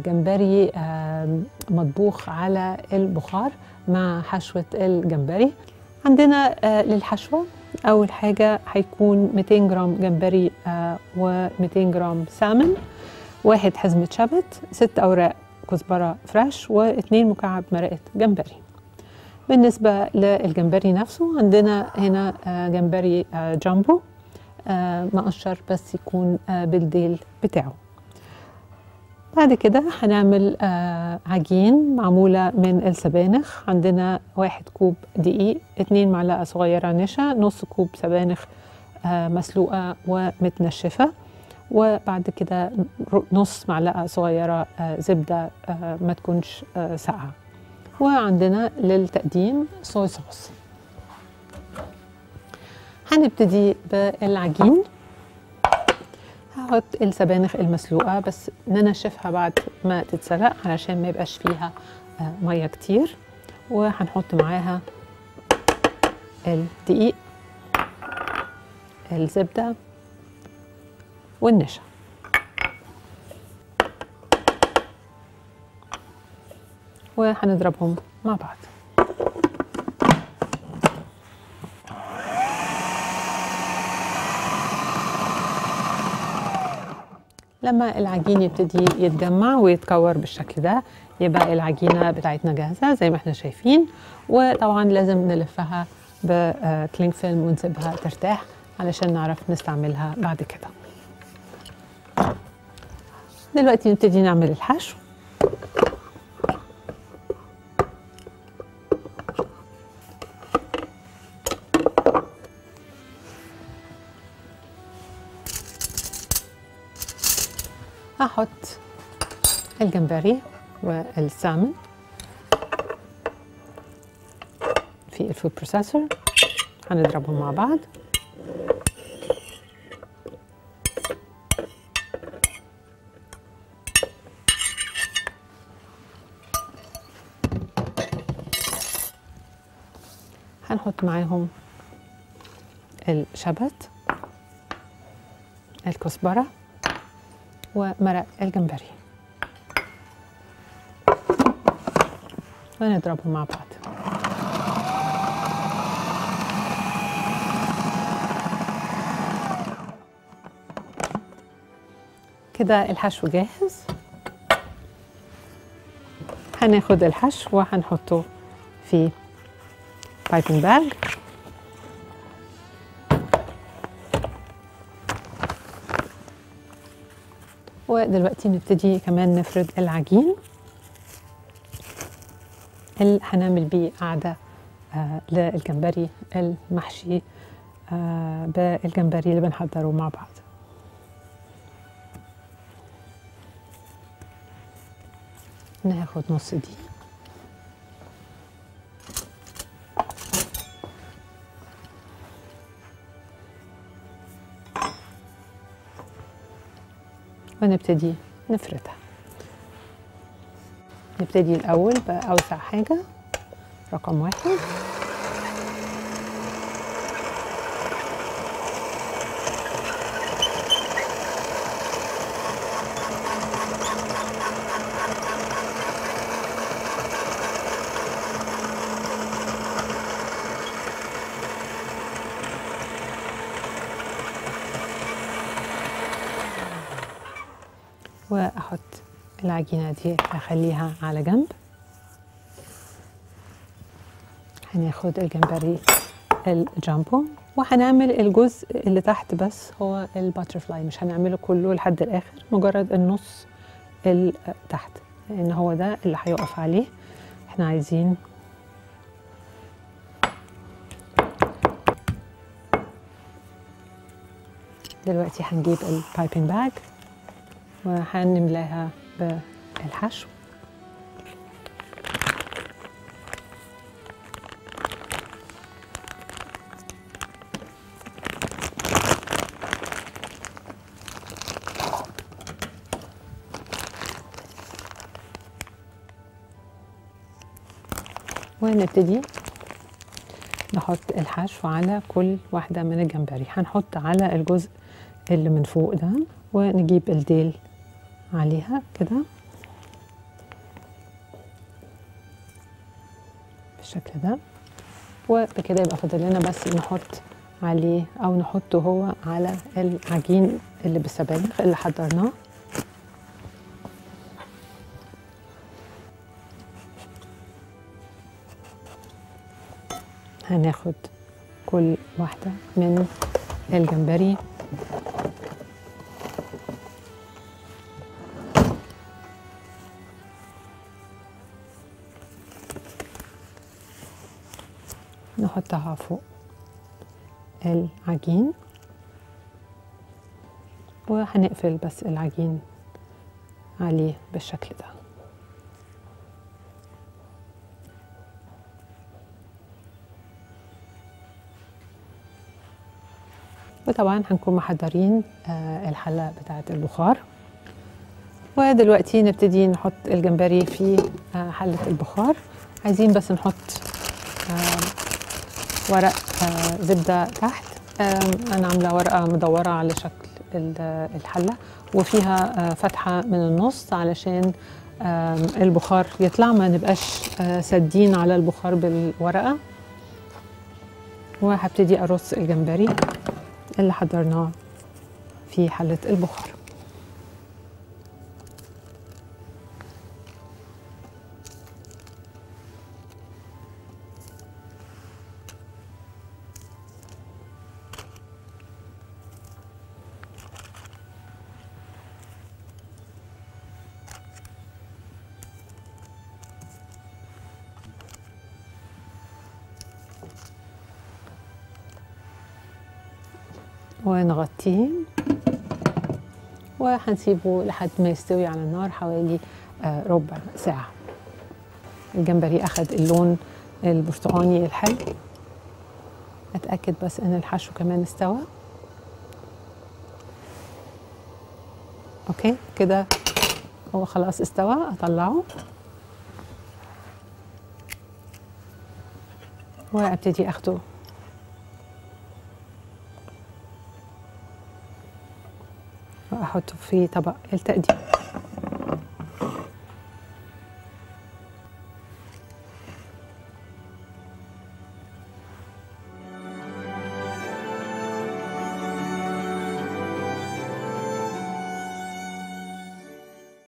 جمبري آم، مطبوخ على البخار مع حشوة الجمبري عندنا آه، للحشوة أول حاجة هيكون 200 جرام جمبري و200 جرام سالمون واحد حزمة شبت ست أوراق كزبرة فريش واثنين مكعب مرقة جمبري بالنسبة للجمبري نفسه عندنا هنا آه، جمبري آه، جامبو آه، مقشر بس يكون آه، بالديل بتاعه بعد كده هنعمل آه، عجين معمولة من السبانخ عندنا واحد كوب دقيق اتنين معلقة صغيرة نشا نص كوب سبانخ آه، مسلوقة ومتنشفة وبعد كده ر- نص معلقة صغيرة آه، زبدة آه، ما تكونش آه، ساقعة وعندنا للتقديم صويا صوص هنبتدي بالعجين هحط السبانخ المسلوقة بس ننشفها بعد ما تتسلق علشان ما يبقاش فيها آه، مية كتير وهنحط معاها الدقيق الزبدة والنشا وهنضربهم مع بعض لما العجين يبتدي يتجمع ويتكور بالشكل ده يبقى العجينة بتاعتنا جاهزة زي ما احنا شايفين وطبعا لازم نلفها بكلينج فيلم ونسيبها ترتاح علشان نعرف نستعملها بعد كده دلوقتي نبتدي نعمل الحشو هحط الجمبري والسالمون في الفود بروسيسور هنضربهم مع بعض هنحط معاهم الشبت الكزبره ومرق الجمبري ونضربهم مع بعض كده الحشو جاهز هناخد الحشو وهنحطه في بايبنج باج ودلوقتي نبتدي كمان نفرد العجين اللي هنعمل بيه قاعدة آه للجمبري المحشي آه بالجمبري اللي بنحضره مع بعض ناخد نص دي ونبتدي نفردها نبتدي الأول بأوسع حاجة رقم واحد وأحط العجينة دي أخليها على جنب هناخد الجمبري الجامبو وهنعمل الجزء اللي تحت بس هو الباترفلاي مش هنعمله كله لحد الآخر مجرد النص اللي تحت لأن هو ده اللي هيقف عليه احنا عايزين دلوقتي هنجيب البايبنج باج وهنملاها بالحشو ونبتدي نحط الحشو على كل واحدة من الجمبري هنحط على الجزء اللي من فوق ده ونجيب الديل عليها كده بالشكل ده وبكده يبقى فاضل لنا بس نحط عليه او نحطه هو على العجين اللي بالسبانخ اللي حضرناه هناخد كل واحدة من الجمبري نحطها فوق العجين وهنقفل بس العجين عليه بالشكل ده وطبعا هنكون محضرين آه، الحلة بتاعة البخار ودلوقتي نبتدي نحط الجمبري في آه، حلة البخار عايزين بس نحط آه، ورق آه، زبدة تحت آم، أنا عاملة ورقة مدورة على شكل ال- الحلة وفيها آه، فتحة من النص علشان آم، البخار يطلع ما نبقاش آه، سادين على البخار بالورقة وهبتدي أرص الجمبري اللي حضرناه في حلة البخار ونغطيه وهنسيبه لحد ما يستوي على النار حوالي آه، ربع ساعة الجمبري أخد اللون البرتقاني الحلو أتأكد بس إن الحشو كمان استوى أوكي كده هو خلاص استوى أطلعه وأبتدي أخده وأحطه في طبق التقديم